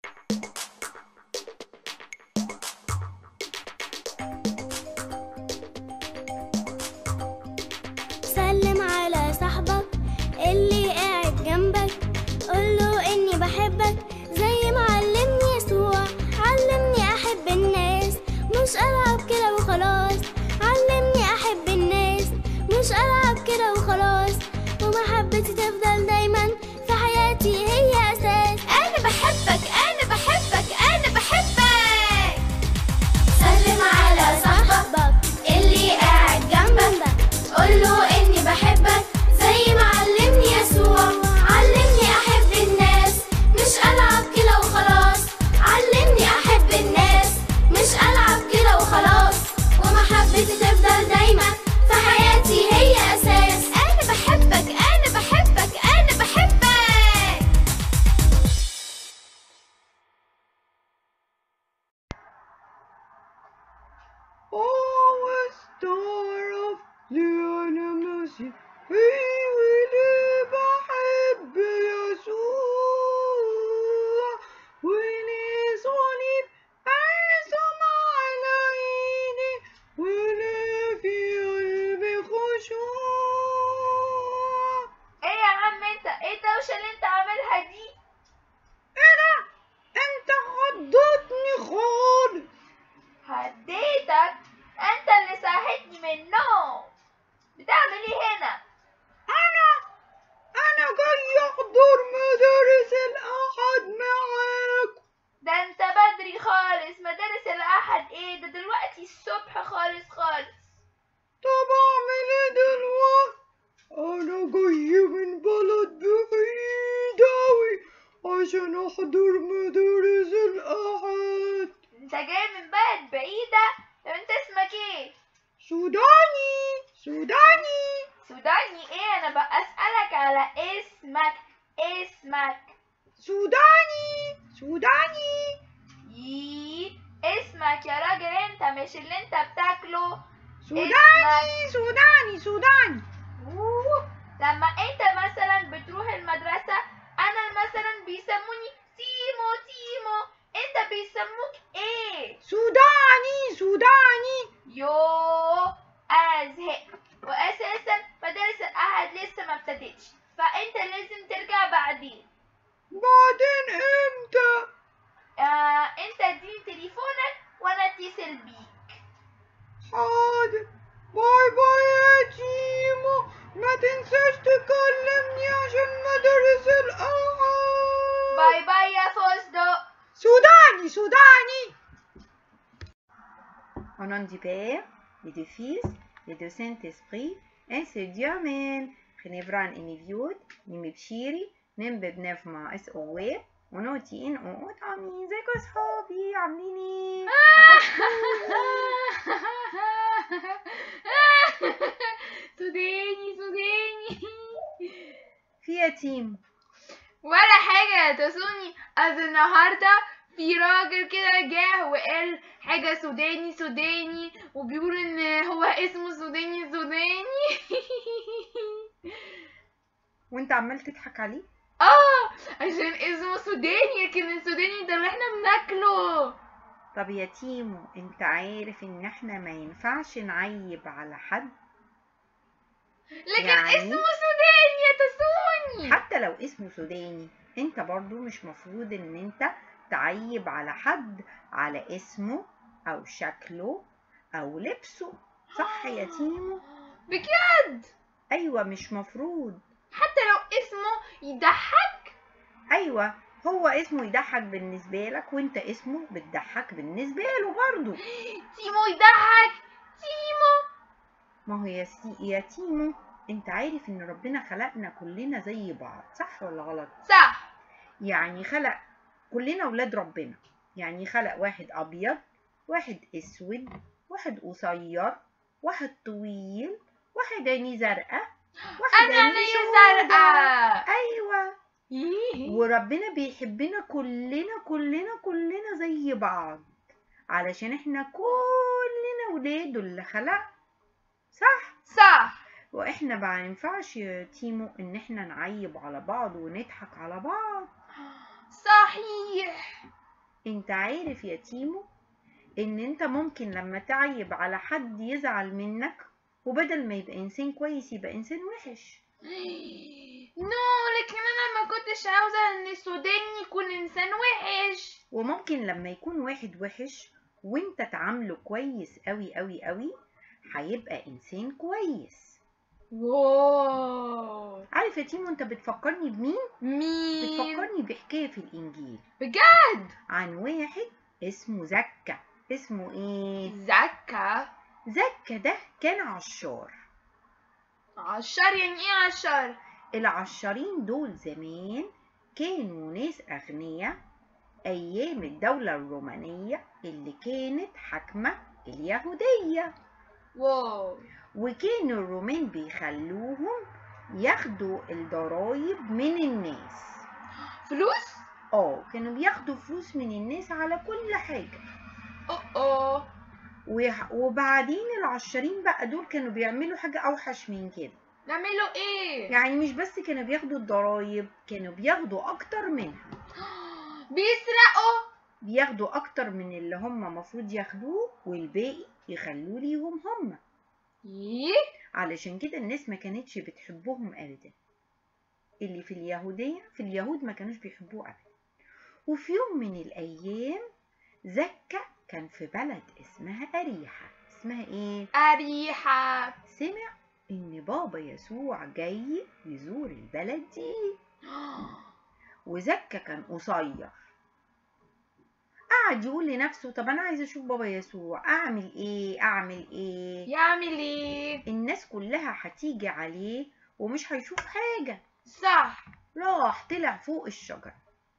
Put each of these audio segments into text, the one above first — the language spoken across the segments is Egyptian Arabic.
سلم على صاحبك اللي قاعد جنبك قوله اني بحبك زي ما علمني يسوع علمني احب الناس مش العب كده وخلاص علمني احب الناس مش العب كده وخلاص ومحبتي تفضل دايما في حياتي هي اساس انا بحبك انا بحبك انا بحبك سلم على صاحبك اللي قاعد جنبك قوله اني بحبك زي ما علمني يسوع علمني احب الناس مش العب كده وخلاص علمني احب الناس مش العب كده وخلاص ومحبتي تفضل دايما في حياتي هي اساس انا بحبك انا بحبك انا بحبك Oh, a star of the حبيبي بحب يسوع وليه صليب ارسم على عيني وليه في قلبي خشوع ايه يا عم انت ايه الدوشه اللي انت عاملها دي ايه ده انت خضتني خالص هديتك انت اللي صحيتني من النوم بتعمل ايه هنا انا انا جاي احضر مدارس الاحد معاك ده انت بدري خالص مدارس الاحد ايه ده دلوقتي الصبح خالص خالص طب اعمل ايه دلوقتي انا جاي من بلد بعيد اوي عشان احضر مدارس الاحد انت جاي من بلد بعيدة طب انت اسمك ايه سوداني سوداني سوداني ايه انا بقى اسألك على اسمك اسمك سوداني سوداني يي اسمك يا راجل انت مش اللي انت بتاكله سوداني سوداني سوداني أوه. لما انت مثلا بتروح المدرسة انا مثلا بيسموني تيمو تيمو انت بيسموك ايه سوداني سوداني يوه انا زهقت واساسا مدارس الاحد لسه ما ابتدتش فانت لازم ترجع بعدين بعدين امتى آه انت اديني تليفونك وانا اتصل بيك حاضر باي باي يا تيمو ما تنساش تكلمني عشان مدارس الألعاب باي باي يا فوزدو سوداني سوداني Au nom du Père, et du Fils, et du Saint-Esprit, ainsi Dieu Amen. خنفران إني فيود نمي بشيري نم ببنف مع اس اواب ونوتي ان اوت عاملين ازيكم يا صحابي عاملين ايه؟ سوداني سوداني في يتيم ولا حاجة يا تسوني أصل النهاردة في راجل كده جه وقال حاجة سوداني سوداني وبيقول إن هو اسمه سوداني سوداني وانت عمال تضحك عليه؟ اه عشان اسمه سوداني لكن السوداني ده اللي احنا بناكله طب يا تيمو انت عارف ان احنا ما ينفعش نعيب على حد لكن يعني؟ اسمه سوداني يا تسوني حتى لو اسمه سوداني انت برضو مش مفروض ان انت تعيب على حد على اسمه او شكله او لبسه صح يا تيمو بجد ايوه مش مفروض حتى لو اسمه يضحك ايوه هو اسمه يضحك بالنسبة لك وانت اسمه بتضحك بالنسبة له برضو تيمو يضحك تيمو ما هو يا, سي... يا تيمو انت عارف ان ربنا خلقنا كلنا زي بعض صح ولا غلط صح يعني خلق كلنا ولاد ربنا يعني خلق واحد ابيض واحد اسود واحد قصير واحد طويل واحد عينيه زرقاء واحد انا عينيه عينيا سودا. زرقاء ايوه إيه؟ وربنا بيحبنا كلنا كلنا كلنا زي بعض علشان احنا كلنا ولاده اللي خلق صح صح واحنا ما ينفعش يا تيمو ان احنا نعيب على بعض ونضحك على بعض صحيح انت عارف يا تيمو ان انت ممكن لما تعيب على حد يزعل منك وبدل ما يبقى انسان كويس يبقى انسان وحش نو لكن انا ما كنتش عاوزة ان السوداني يكون انسان وحش وممكن لما يكون واحد وحش وانت تعامله كويس قوي قوي قوي هيبقى انسان كويس واو عارف يا تيمو انت بتفكرني بمين مين بتفكرني بحكايه في الانجيل بجد عن واحد اسمه زكا اسمه ايه زكا زكا ده كان عشار عشر يعني ايه عشر العشارين دول زمان كانوا ناس أغنياء أيام الدولة الرومانية اللي كانت حاكمة اليهودية واو وكانوا الرومان بيخلوهم ياخدوا الضرايب من الناس فلوس اه كانوا بياخدوا فلوس من الناس على كل حاجة اوه اوه ويح- وبعدين العشارين بقى دول كانوا بيعملوا حاجة أوحش من كده نعمله ايه يعني مش بس كانوا بياخدوا الضرايب كانوا بياخدوا أكتر منها بيسرقوا بياخدوا اكتر من اللي هم مفروض ياخدوه والباقي يخلوه ليهم هم ايه علشان كده الناس ما كانتش بتحبهم ابدا اللي في اليهودية في اليهود ما كانوش بيحبوه ابدا وفي يوم من الايام زكا كان في بلد اسمها اريحة اسمها ايه أريحة سمع ان بابا يسوع جاي يزور البلد دي وزكا كان قصير قعد يقول لنفسه طب انا عايز اشوف بابا يسوع اعمل ايه اعمل ايه يعمل ايه الناس كلها هتيجي عليه ومش هيشوف حاجة صح راح طلع فوق الشجرة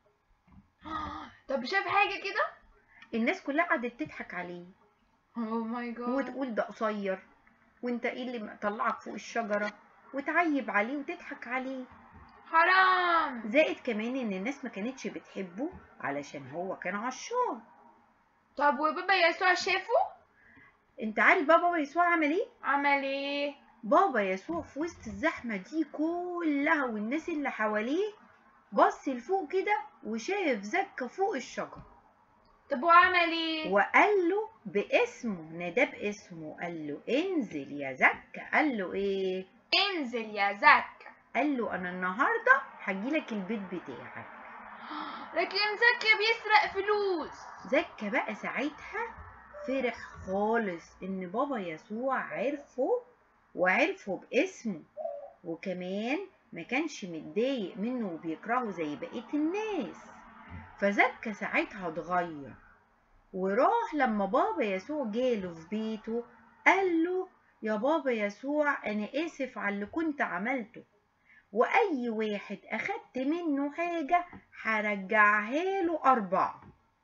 طب شاف حاجة كده الناس كلها قعدت تضحك عليه اوه ماي جاد وتقول ده قصير وانت ايه اللي طلعك فوق الشجرة وتعيب عليه وتضحك عليه حرام زائد كمان ان الناس ما كانتش بتحبه علشان هو كان عشار طب وبابا يسوع شافه انت عارف بقى بابا يسوع عمل ايه عمل ايه بابا يسوع في وسط الزحمة دي كلها والناس اللي حواليه بص لفوق كده وشاف زكا فوق الشجرة طب وعمل ايه وقال له باسمه ناداه باسمه قال له انزل يا زكا قال له ايه انزل يا زكا قال له انا النهارده هجيلك البيت بتاعك لكن زكا بيسرق فلوس زكا بقى ساعتها فرح خالص ان بابا يسوع عرفه وعرفه باسمه وكمان ما كانش متضايق منه وبيكرهه زي بقية الناس فزكا ساعتها اتغير وراح لما بابا يسوع جاله في بيته قال له يا بابا يسوع انا اسف على اللي كنت عملته واي واحد اخدت منه حاجة هرجعها له اربعة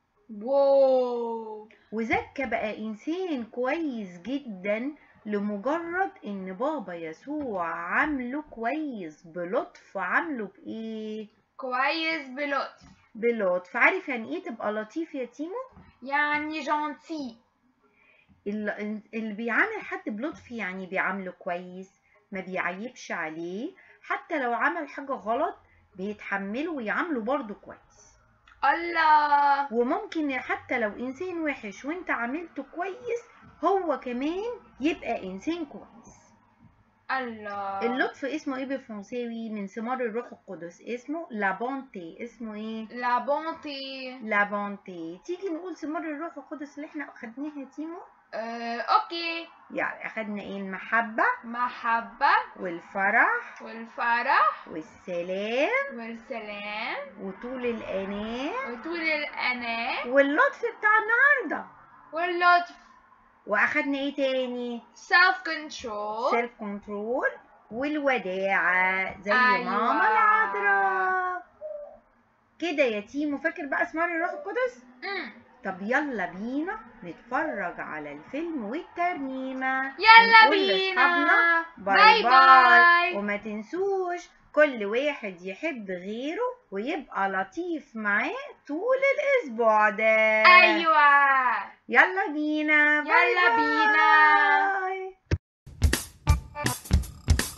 واو وزكا بقى إنسان كويس جدا لمجرد إن بابا يسوع عامله كويس بلطف عامله بإيه؟ كويس بلطف بلطف عارف يعني إيه تبقى لطيف يا تيمو؟ يعني جونتي ال- اللي بيعامل حد بلطف يعني بيعامله كويس ما بيعيبش عليه حتى لو عمل حاجة غلط بيتحمله ويعامله برضه كويس الله وممكن حتى لو انسان وحش وانت عاملته كويس هو كمان يبقى انسان كويس الله اللطف اسمه ايه بالفرنساوي من ثمار الروح القدس اسمه لابونتي اسمه ايه لا بونتي لابونتي تيجي نقول ثمار الروح القدس اللي احنا اخدناها يا تيمو آه، اوكي يعني اخدنا ايه المحبة محبة والفرح والفرح والسلام والسلام وطول الاناة وطول الأناة واللطف بتاع النهارده واللطف واخدنا ايه تاني self control سيلف كنترول والوداعة زي أيوة. ماما العذراء كده يا تيمو فاكر بقى اسمار الروح القدس مم. طب يلا بينا نتفرج على الفيلم والترنيمة يلا ونقول لأصحابنا بينا باي باي باي باي وما تنسوش كل واحد يحب غيره ويبقى لطيف معاه طول الأسبوع ده ايوه يلا بينا باي يلا باي. بينا.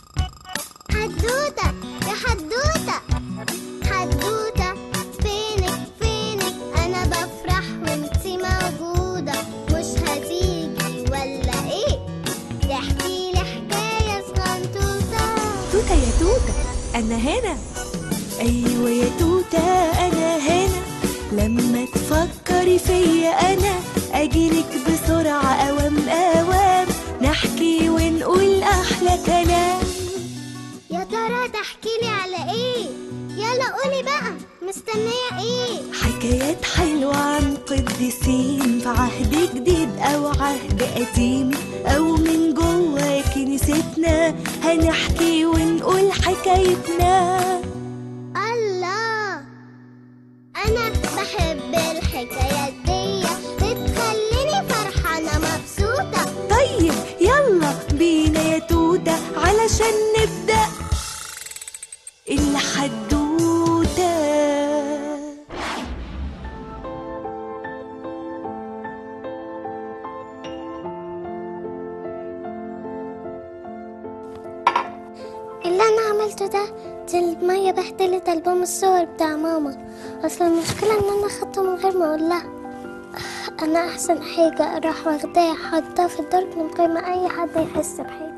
حدوتة يا حدوتة حدوتة فينك أيوة يا توتة أنا هنا لما تفكري فيا أنا أجيلك بسرعة أوام أوام نحكي ونقول أحلى كلام يا ترى تحكي لي على ايه يلا قولي بقى مستنية ايه حكايات حلوة عن قديسين في عهد جديد أو عهد قديم أو من جوه كنيستنا هنحكي ونقول حكايتنا الله انا بحب الحكايات دي بتخليني فرحانة مبسوطة طيب يلا بينا يا توتة علشان نبدأ الحدوتة اللي انا عملته ده دي المية بهدلت ألبوم الصور بتاع ماما اصل المشكلة ان انا خدته من غير ما اقول لها انا احسن حاجة اروح واخداها احطها في الدرج من غير ما اي حد يحس بحاجة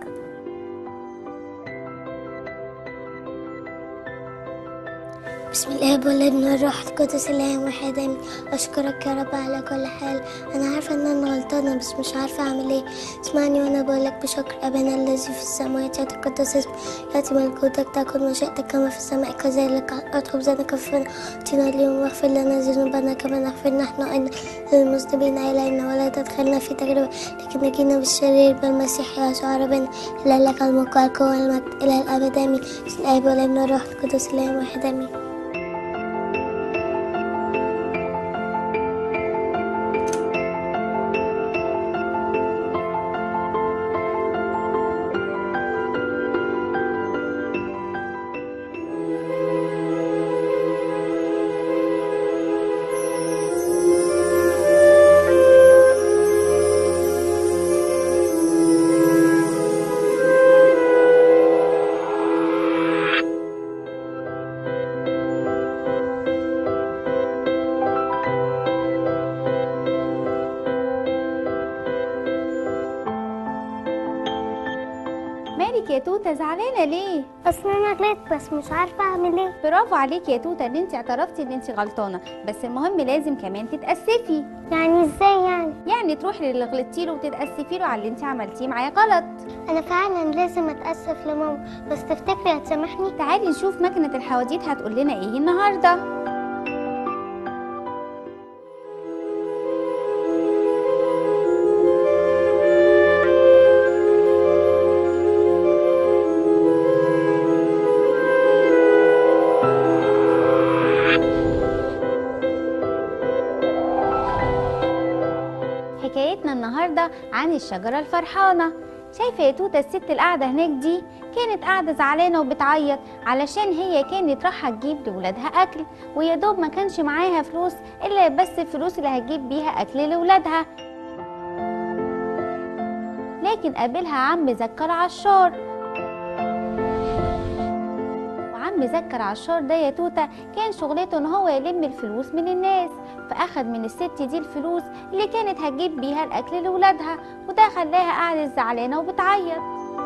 بسم الاب والابن والروح القدس الاله واحد امين اشكرك يا رب على كل حال انا عارفه ان انا غلطانه بس مش عارفه اعمل ايه اسمعني وانا بقولك بشكر ابانا الذي في السماوات يتقدس اسمك ياتي ملكوتك تكن مشيئتك كما في السماء كذلك اطلب زادك كفنا اعطينا اليوم واغفر لنا ذنوبنا كما نغفر نحن ايضا للمذنبين الينا ولا تدخلنا في تجربه لكن نجينا بالشرير بالمسيح يسوع ربنا الا لك الملك والقوه والمجد الى الابد امين بسم الاب والابن والروح القدس الاله واحد امين مالك يا توته زعلانه ليه اصل انا غلطت بس مش عارفه اعمل ايه برافو عليكي يا توته ان انت اعترفتي ان انت غلطانه بس المهم لازم كمان تتاسفي يعني ازاي يعني يعني تروحي للي غلطتي له وتتاسفي له على اللي انت عملتيه معاه غلط انا فعلا لازم اتاسف لماما بس تفتكري هتسامحني تعالي نشوف مكنه الحواديت هتقول لنا ايه النهارده حكايتنا النهارده عن الشجره الفرحانه شايفه يا توته الست اللي قاعده هناك دي كانت قاعده زعلانه وبتعيط علشان هي كانت رايحه تجيب لولادها اكل ويا دوب ما كانش معاها فلوس الا بس الفلوس اللي هتجيب بيها اكل لولادها لكن قابلها عم زكا العشار وعم زكا العشار ده يا توته كان شغلته ان هو يلم الفلوس من الناس فاخد من الست دي الفلوس اللي كانت هتجيب بيها الاكل لولادها وده خلاها قاعده زعلانه وبتعيط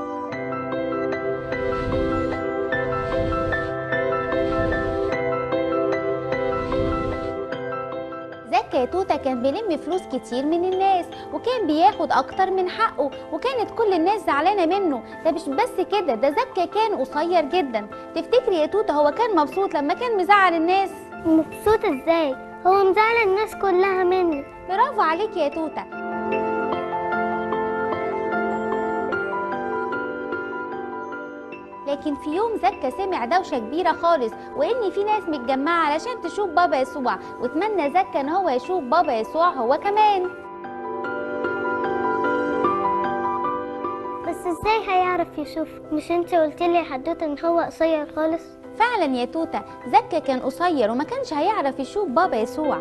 زكا يا توته كان بيلم فلوس كتير من الناس وكان بياخد اكتر من حقه وكانت كل الناس زعلانه منه ده مش بس كده ده زكا كان قصير جدا تفتكري يا توته هو كان مبسوط لما كان مزعل الناس مبسوط ازاي هو مزعل الناس كلها مني برافو عليك يا توته لكن في يوم زكا سمع دوشه كبيره خالص وان في ناس متجمعه علشان تشوف بابا يسوع واتمنى زكا ان هو يشوف بابا يسوع هو كمان بس ازاي هيعرف يشوف مش انت قلت لي حدوته ان هو قصير خالص فعلا يا توته زكا كان قصير وما كانش هيعرف يشوف بابا يسوع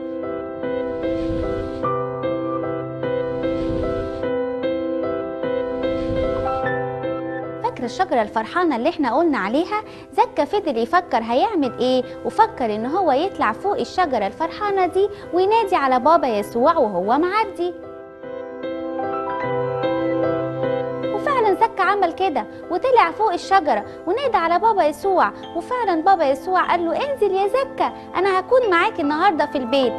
فاكره الشجره الفرحانه اللي احنا قلنا عليها زكا فضل يفكر هيعمل ايه وفكر ان هو يطلع فوق الشجره الفرحانه دي وينادي على بابا يسوع وهو معدي وفعلا زكا عمل عمل كده وطلع فوق الشجرة ونادى على بابا يسوع وفعلا بابا يسوع قال له انزل يا زكا أنا هكون معاك النهاردة في البيت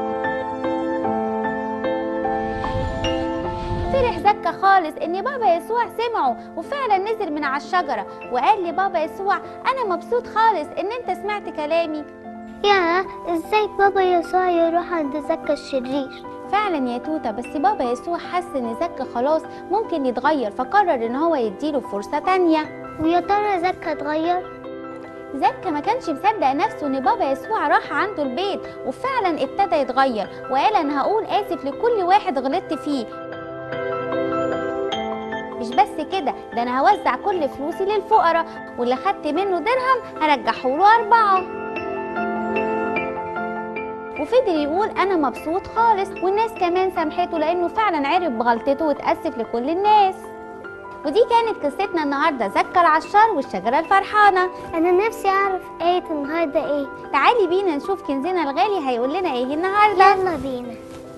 فرح زكا خالص ان بابا يسوع سمعه وفعلا نزل من على الشجرة وقال لي بابا يسوع انا مبسوط خالص ان انت سمعت كلامي يا ازاي بابا يسوع يروح عند زكا الشرير فعلا يا توتا بس بابا يسوع حس ان زكا خلاص ممكن يتغير فقرر ان هو يديله فرصة تانية ويا ترى زكا اتغير زكا ما كانش مصدق نفسه ان بابا يسوع راح عنده البيت وفعلا ابتدى يتغير وقال انا هقول اسف لكل واحد غلطت فيه مش بس كده ده انا هوزع كل فلوسي للفقراء واللي خدت منه درهم هرجعه له اربعه وفضل يقول انا مبسوط خالص والناس كمان سامحته لانه فعلا عرف بغلطته واتاسف لكل الناس ودي كانت قصتنا النهارده زكا العشار والشجره الفرحانه انا نفسي اعرف ايه النهارده ايه تعالي بينا نشوف كنزنا الغالي هيقول لنا ايه النهارده يلا بينا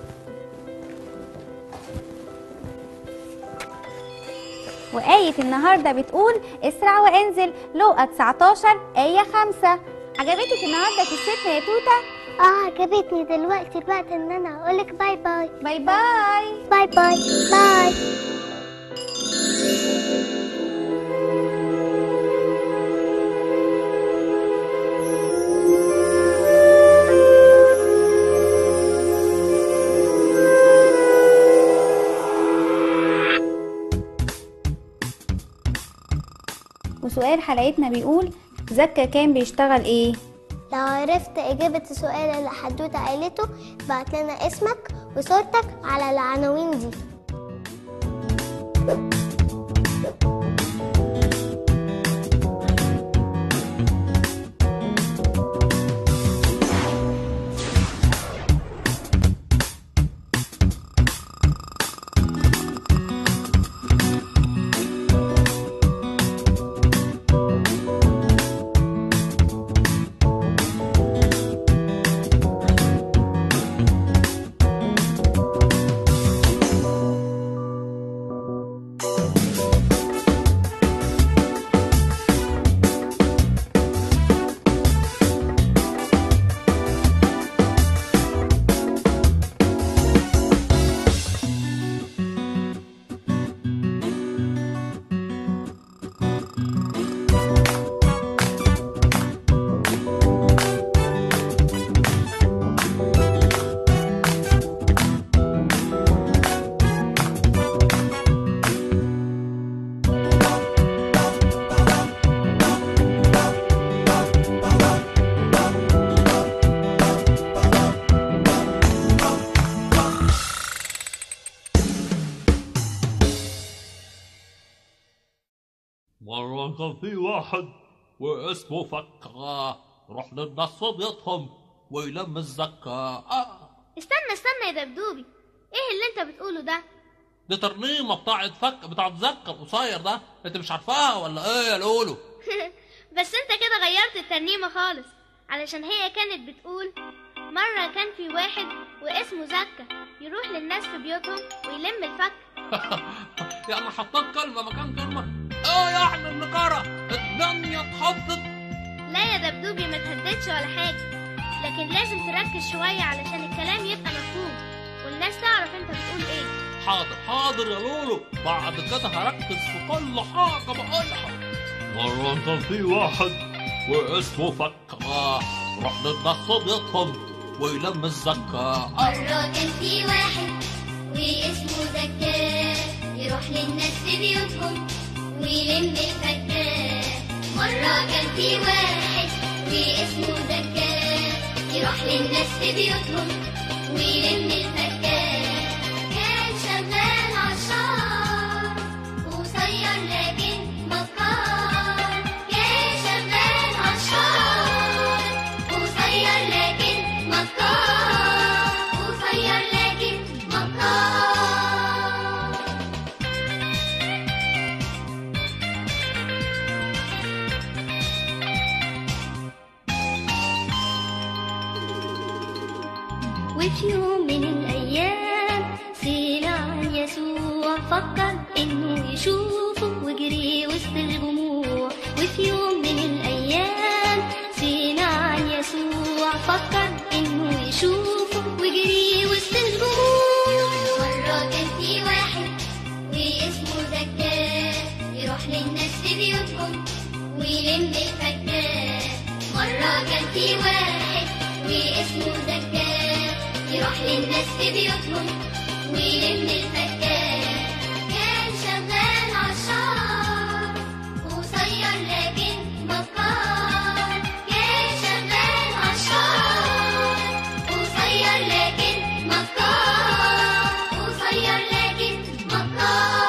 وآية النهاردة بتقول اسرع وانزل لوقا 19 آية 5 عجبتك النهاردة قصتنا يا توتة؟ اه عجبتني دلوقتي الوقت ان انا اقولك باي باي باي باي باي باي باي وسؤال حلقتنا بيقول زكا كان بيشتغل ايه؟ لو عرفت إجابة السؤال اللي حدوتة قالته بعت لنا اسمك وصورتك على العناوين دي مرة كان في واحد واسمه فكة روح للناس صديقهم ويلم الزكاة آه استنى استنى يا دبدوبي ايه اللي انت بتقوله ده دي ترنيمة بتاعت فك بتاعت زكا القصير ده انت مش عارفاها ولا ايه يا لولو بس انت كده غيرت الترنيمة خالص علشان هي كانت بتقول مرة كان في واحد واسمه زكا يروح للناس في بيوتهم ويلم الفك يعني حطيت كلمة مكان كلمة ايه يعني النقارة الدنيا اتحطت لا يا دبدوبي ما تهددش ولا حاجة لكن لازم تركز شوية علشان الكلام يبقى مفهوم والناس تعرف انت بتقول ايه حاضر حاضر يا لولو بعد كده هركز في كل حاجة بقولها مرة كان في واحد واسمه فكة روح للناس صديقهم ويلم الزكاة مرة كان في واحد واسمه زكاه يروح للناس في بيوتهم ويلم الفكاه مرة كان في واحد واسمه زكاه يروح للناس في بيوتهم ويلم الفكاه كان شغال عشار قصير لكن مكار كان شغال عشار قصير لكن مكار قصير لكن مكار وفي يوم من الأيام سمع عن يسوع فكر إنه يشوف يشوفه وجري وسط الجموع وفي يوم من الأيام سمع عن يسوع فكر إنه يشوفه وجري وسط الجموع مرة كان في واحد واسمه زكاه يروح للناس في بيوتهم ويلم الفكاه مرة كان في واحد واسمه زكاه يروح للناس في بيوتهم ويلم الفكاه كان شغال عشار قصير لكن مكار كان شغال عشار قصير لكن مكار قصير لكن مكار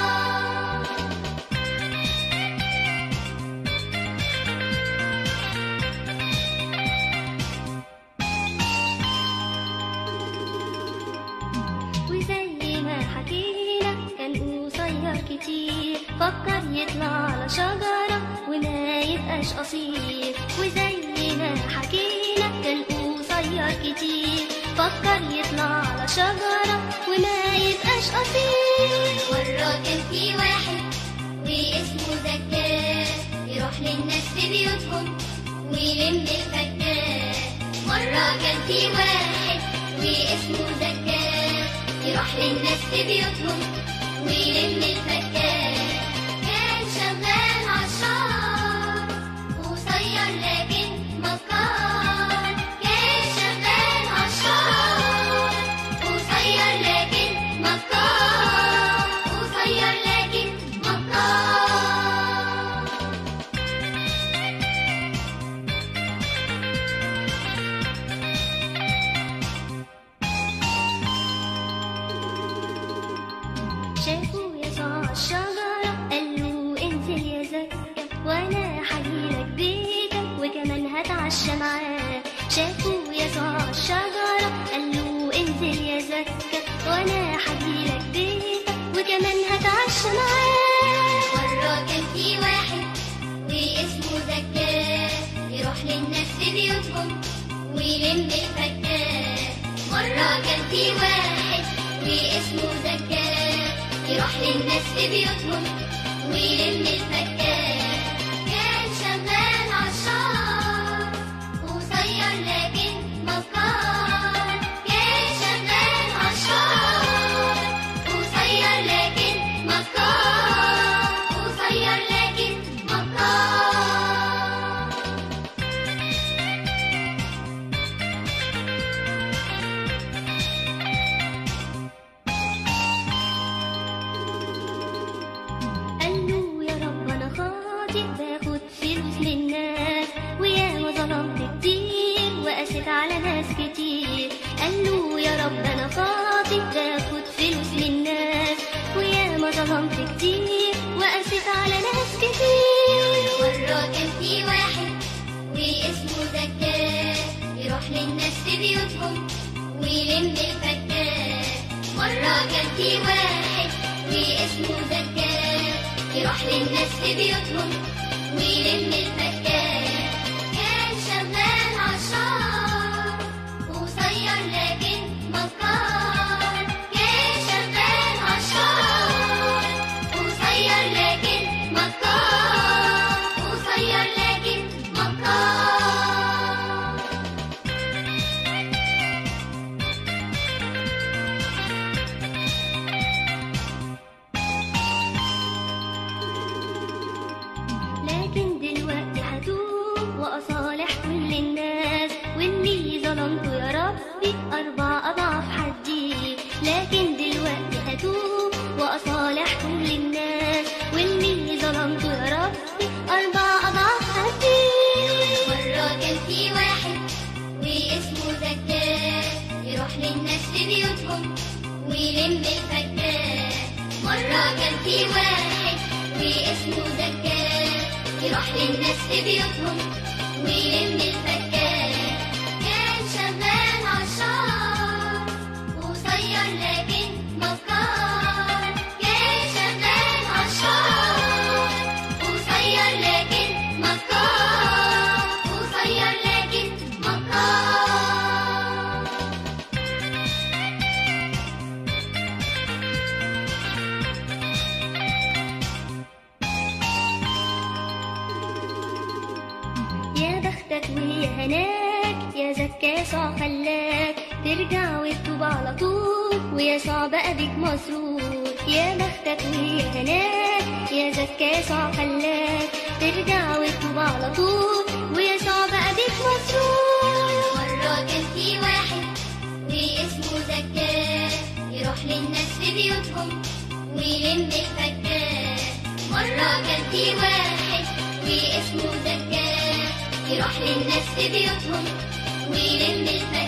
وزي ما حكينا كان قصير كتير فكر يطلع على شجرة وما يبقاش قصير وزي ما حكينا كان قصير كتير فكر يطلع على شجرة وما يبقاش قصير مرة كان في واحد واسمه زكاه يروح للناس في بيوتهم ويلم الفكاه مرة كان في واحد واسمه زكاه يروح للناس في بيوتهم ويلم الفكاه كان شغال عشار قصير لكن مكار كان شغال عشار قصير لكن مكار قصير لكن مكار شافوا يسوع الشجرة قال له انزل يا زكا وانا هجيلك بيتك وكمان هتعشى معاك شافوا يسوع الشجرة قال له انزل يا زكا وانا هجيلك بيتك وكمان هتعشى معاك مرة كان في واحد واسمه زكاه يروح للناس في بيوتهم ويلم الفكاه مرة كان في واحد واسمه زكاه يروح للناس في بيوتهم ويلم الفكاه كان شغال عشار قصير لكن مكار كان شغال عشار قصير لكن مكار قصير لكن مكار قال له يا رب انا خاطئ باخد فلوس للناس وياما ظلمت كتير وقست على ناس كتير قال له يا رب انا خاطئ باخد فلوس للناس وياما ظلمت كتير وقست على ناس كتير مرة كان في واحد واسمه زكاه يروح للناس في بيوتهم ويلم الفكاه مرة كان في واحد واسمه زكاه يروح للناس في بيوتهم ويلم الفكاه كان شغال عشار قصير لكن مكار كان شغال عشار قصير لكن مكار قصير لكن مكار لكن دلوقتي هتوب وأصالح كل الناس واللي ظلمته يا ربي أربع أضعاف حدي لكن دلوقتي هتوب وأصالح كل الناس واللي ظلمته يا ربي أربع أضعاف حدي مرة كان في واحد واسمه زكاه يروح للناس في بيوتهم ويلم الفكاه مرة كان في واحد واسمه زكاه يروح للناس في بيوتهم ويلم الفكاه كان شغال عشار قصير لكن مكار كان شغال عشار قصير لكن مكار قصير لكن مكار هناك يا زكاسة خلاك ترجع وتتوب على طول ويسوع بقى بيك مسرور يا بختك ويا هناك يا زكاسة خلاك ترجع وتتوب على طول ويسوع بقى بيك مسرور مرة كان في واحد واسمه زكاه يروح للناس في بيوتهم ويلم الفكاه مرة كان في واحد واسمه زكاه يروح للناس في بيوتهم ويلم الفكاه